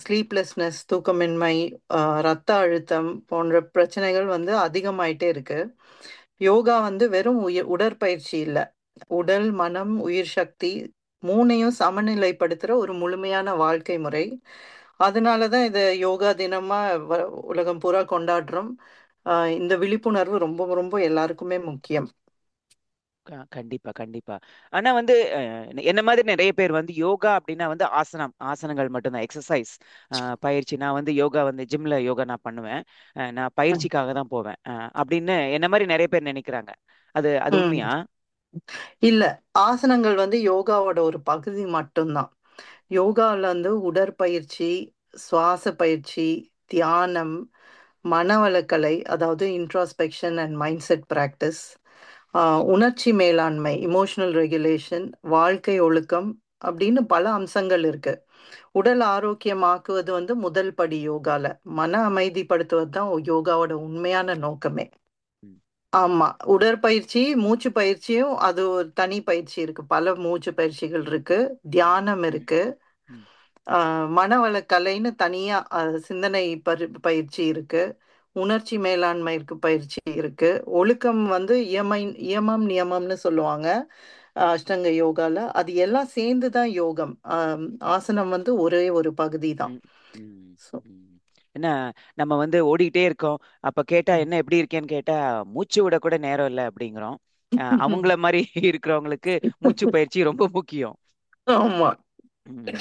Sleeplessness தூக்கமின்மை ஆஹ் ரத்த அழுத்தம் போன்ற பிரச்சனைகள் வந்து அதிகமாயிட்டே இருக்கு யோகா வந்து வெறும் உய உடற்பயிற்சி இல்லை உடல் மனம் உயிர் சக்தி மூணையும் சமநிலைப்படுத்துகிற ஒரு முழுமையான வாழ்க்கை முறை அதனால தான் இதை யோகா தினமாக உலகம் பூரா கொண்டாடுறோம் ஆஹ் இந்த விழிப்புணர்வு ரொம்ப ரொம்ப எல்லாருக்குமே முக்கியம் க- கண்டிப்பா கண்டிப்பா ஆனா வந்து அஹ், என்ன மாதிரி நிறைய பேர் வந்து யோகா அப்படின்னா வந்து ஆசனம் ஆசனங்கள் மட்டும்தான் எக்ஸசைஸ் பயிற்சி நான் வந்து யோகா வந்து ஜிம்ல யோகா நான் பண்ணுவேன் அஹ், நான் பயிற்சிக்காக தான் போவேன் அஹ், அப்படின்னு என்ன மாதிரி நிறைய பேர் நினைக்கிறாங்க அது அது ம் உண்மையா இல்ல ஆசனங்கள் வந்து யோகாவோட ஒரு பகுதி மட்டும்தான் யோகால வந்து உடற்பயிற்சி சுவாச பயிற்சி தியானம் மனவளக்கலை அதாவது introspection and mindset practice உணர்ச்சி மேலாண்மை இமோஷனல் ரெகுலேஷன் வாழ்க்கை ஒழுக்கம் அப்படின்னு பல அம்சங்கள் இருக்கு உடல் ஆரோக்கியமாக்குவது வந்து முதல் படி யோகால மன அமைதிப்படுத்துவது தான் யோகாவோட உண்மையான நோக்கமே ம், ஆமா உடற்பயிற்சி மூச்சு பயிற்சியும் அது ஒரு தனி பயிற்சி இருக்கு பல மூச்சு பயிற்சிகள் இருக்கு ம், தியானம் இருக்கு ம், ஆஹ் மனவளக்கலைன்னு தனியா அஹ், சிந்தனை பரி பயிற்சி இருக்கு உணர்ச்சி மேலாண்மை இருக்கு பயிற்சி இருக்கு ஒழுக்கம் வந்து இயமை இயமம் நியமம்னு சொல்லுவாங்க ஆஹ், அஷ்டங்க யோகால அது எல்லாம் சேர்ந்து தான் யோகம் ஆஹ், ஆசனம் வந்து ஒரே ஒரு பகுதி தான் ம், ம், So, ம். என்ன நம்ம வந்து ஓடிக்கிட்டே இருக்கோம் அப்ப கேட்டா என்ன எப்படி இருக்கேன்னு கேட்டா மூச்சு விட கூட நேரம் இல்லை அப்படிங்கிறோம் அஹ், அவங்கள மாதிரி இருக்கிறவங்களுக்கு மூச்சு பயிற்சி ரொம்ப முக்கியம் ஆமா ம்.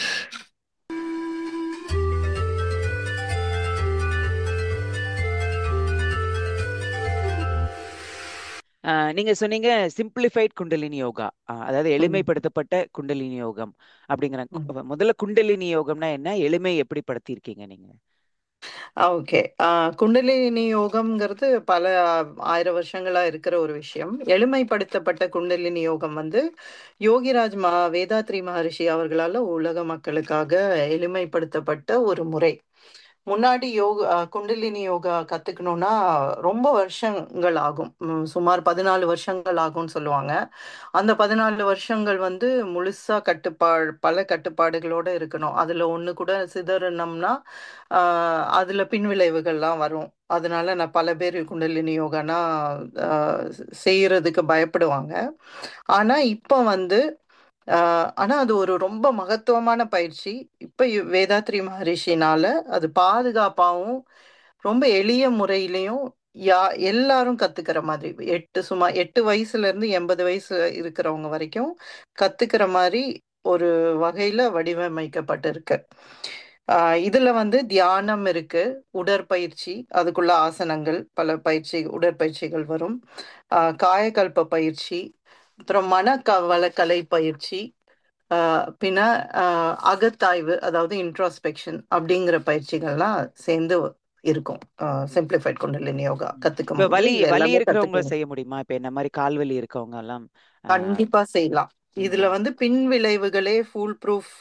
ஆஹ் நீங்க சொன்னீங்க சிம்பிளிஃபைட் குண்டலினி யோகா ஆஹ் அதாவது ம், எளிமைப்படுத்தப்பட்ட குண்டலினி யோகம் அப்படிங்கிற ம். கு- முதல்ல குண்டலினி யோகம்னா என்ன எளிமை எப்படி படுத்தியிருக்கீங்க நீங்க ஓகே குண்டலினி யோகம்ங்கிறது பல ஆயிரம் வருஷங்களா இருக்கிற ஒரு விஷயம் எளிமைப்படுத்தப்பட்ட குண்டலினி யோகம் வந்து யோகிராஜ் மா வேதாத்ரி மகரிஷி அவர்களால உலக மக்களுக்காக எளிமைப்படுத்தப்பட்ட ஒரு முறை முன்னாடி யோகா அஹ், குண்டலினி யோகா கத்துக்கணும்னா ரொம்ப வருஷங்கள் ஆகும் உம், சுமார் பதினாலு வருஷங்கள் ஆகும்னு சொல்லுவாங்க அந்த பதினாலு வருஷங்கள் வந்து முழுசா கட்டுப்பாடு பல கட்டுப்பாடுகளோட இருக்கணும் அதுல ஒண்ணு கூட சிதறணும்னா ஆஹ், அதுல பின்விளைவுகள்லாம் வரும் அதனால நான் பல பேர் குண்டலினி யோகானா ஆஹ், செய்யறதுக்கு பயப்படுவாங்க ஆனா இப்ப வந்து ஆஹ் ஆனா அது ஒரு ரொம்ப மகத்துவமான பயிற்சி இப்ப இ- வேதாத்ரி மகரிஷினால அது பாதுகாப்பாகவும் ரொம்ப எளிய முறையிலையும் யா எல்லாரும் கத்துக்கிற மாதிரி எட்டு சும்மா எட்டு வயசுல இருந்து எண்பது வயசு இருக்கிறவங்க வரைக்கும் கத்துக்கிற மாதிரி ஒரு வகையில வடிவமைக்கப்பட்டிருக்கு ஆஹ் இதுல வந்து தியானம் இருக்கு உடற்பயிற்சி அதுக்குள்ள ஆசனங்கள் பல பயிற்சி உடற்பயிற்சிகள் வரும் ஆஹ் காயகல்ப பயிற்சி அப்புறம் மனக்கவலக்கலை பயிற்சி ஆஹ் பின்ன ஆஹ் அகத்தாய்வு அதாவது இன்ட்ராஸ்பெக்ஷன் அப்படிங்கிற பயிற்சிகள்லாம் சேர்ந்து இருக்கும் சிம்பிளிஃபைட் குண்டலினி யோகா கத்துக்கும் இப்ப போது வலி இது வலி எல்லாமே இருக்கிறவங்க கத்துக்கணும் செய்ய முடியுமா இப்ப என்ன மாதிரி கால் வலி இருக்கவங்க எல்லாம் ஆஹ் கண்டிப்பா செய்யலாம் இதுல ம், வந்து பின் விளைவுகளே ஃபுல் ப்ரூஃப்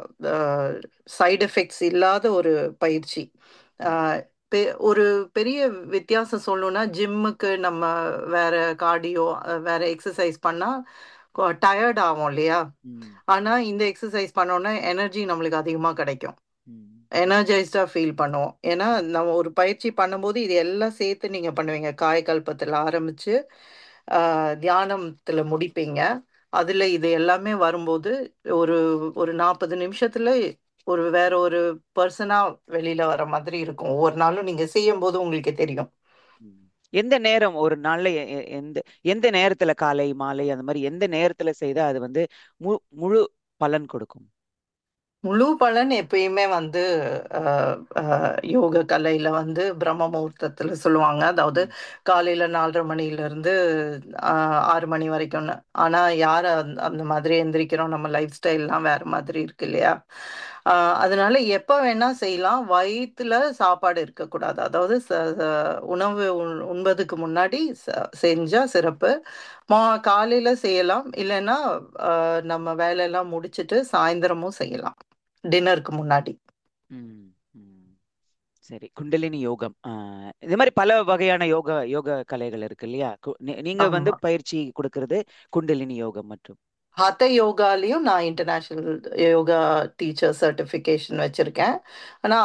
சைடு எஃபெக்ட்ஸ் இல்லாத ஒரு பயிற்சி ம், ஆஹ் பெ- ஒரு பெரிய வித்தியாசம் சொல்லணும்னா ஜிம்முக்கு நம்ம வேற கார்டியோ வேற எக்ஸசைஸ் பண்ணா டயர்ட் ஆகும் இல்லையா ம், ஆனா இந்த எக்ஸசைஸ் பண்ணோம்னா எனர்ஜி நம்மளுக்கு அதிகமா கிடைக்கும் ம், எனர்ஜைஸ்டா ஃபீல் பண்ணுவோம் ஏன்னா நம்ம ஒரு பயிற்சி பண்ணும்போது இது எல்லாம் சேர்த்து நீங்க பண்ணுவீங்க காயகல்பத்துல ஆரம்பிச்சு ஆஹ், தியானத்துல முடிப்பீங்க அதுல இது எல்லாமே வரும்போது ஒரு ஒரு நாற்பது நிமிஷத்துல ஒரு வேற ஒரு பர்சனா வெளியில வர மாதிரி இருக்கும் ஒவ்வொரு நாளும் நீங்க செய்யும் போது உங்களுக்கு தெரியும் ம். எந்த நேரம் ஒரு நாள்ல எ- எ- எந்த எந்த நேரத்துல காலை மாலை அந்த மாதிரி எந்த நேரத்துல செய்தா அது வந்து மு முழு பலன் கொடுக்கும் முழு பலன் எப்பயுமே வந்து அஹ், அஹ், யோக கலையில வந்து பிரம்ம முகூர்த்தத்துல சொல்லுவாங்க அதாவது ம், காலையில நாலரை மணில இருந்து ஆஹ், ஆறு மணி வரைக்கும்னு ஆனா யார் அந்த அந்த மாதிரி எந்திரிக்கிறோம் நம்ம லைஃப் ஸ்டைல்லாம் வேற மாதிரி இருக்கு இல்லையா ஆஹ், அதனால எப்ப வேணா செய்யலாம் வயிற்றுல சாப்பாடு இருக்கக்கூடாது அதாவது ச- ச- உணவு உண்- உண்பதுக்கு முன்னாடி ச- செஞ்சா சிறப்பு மா காலையில செய்யலாம் இல்லைன்னா ஆஹ், நம்ம வேலையெல்லாம் முடிச்சிட்டு சாயந்தரமும் செய்யலாம் டின்னருக்கு முன்னாடி ம், ம். சரி குண்டலினி யோகம் ஆஹ் இது மாதிரி பல வகையான யோகா யோக கலைகள் இருக்கு இல்லையா கு- நீ- நீங்க வந்து ஆமா பயிற்சி கொடுக்கறது குண்டலினி யோகம் மற்றும் ஹத யோகாலையும் நான் இன்டர்நேஷனல் யோகா டீச்சர் சர்டிஃபிகேஷன் வச்சிருக்கேன் ஆனா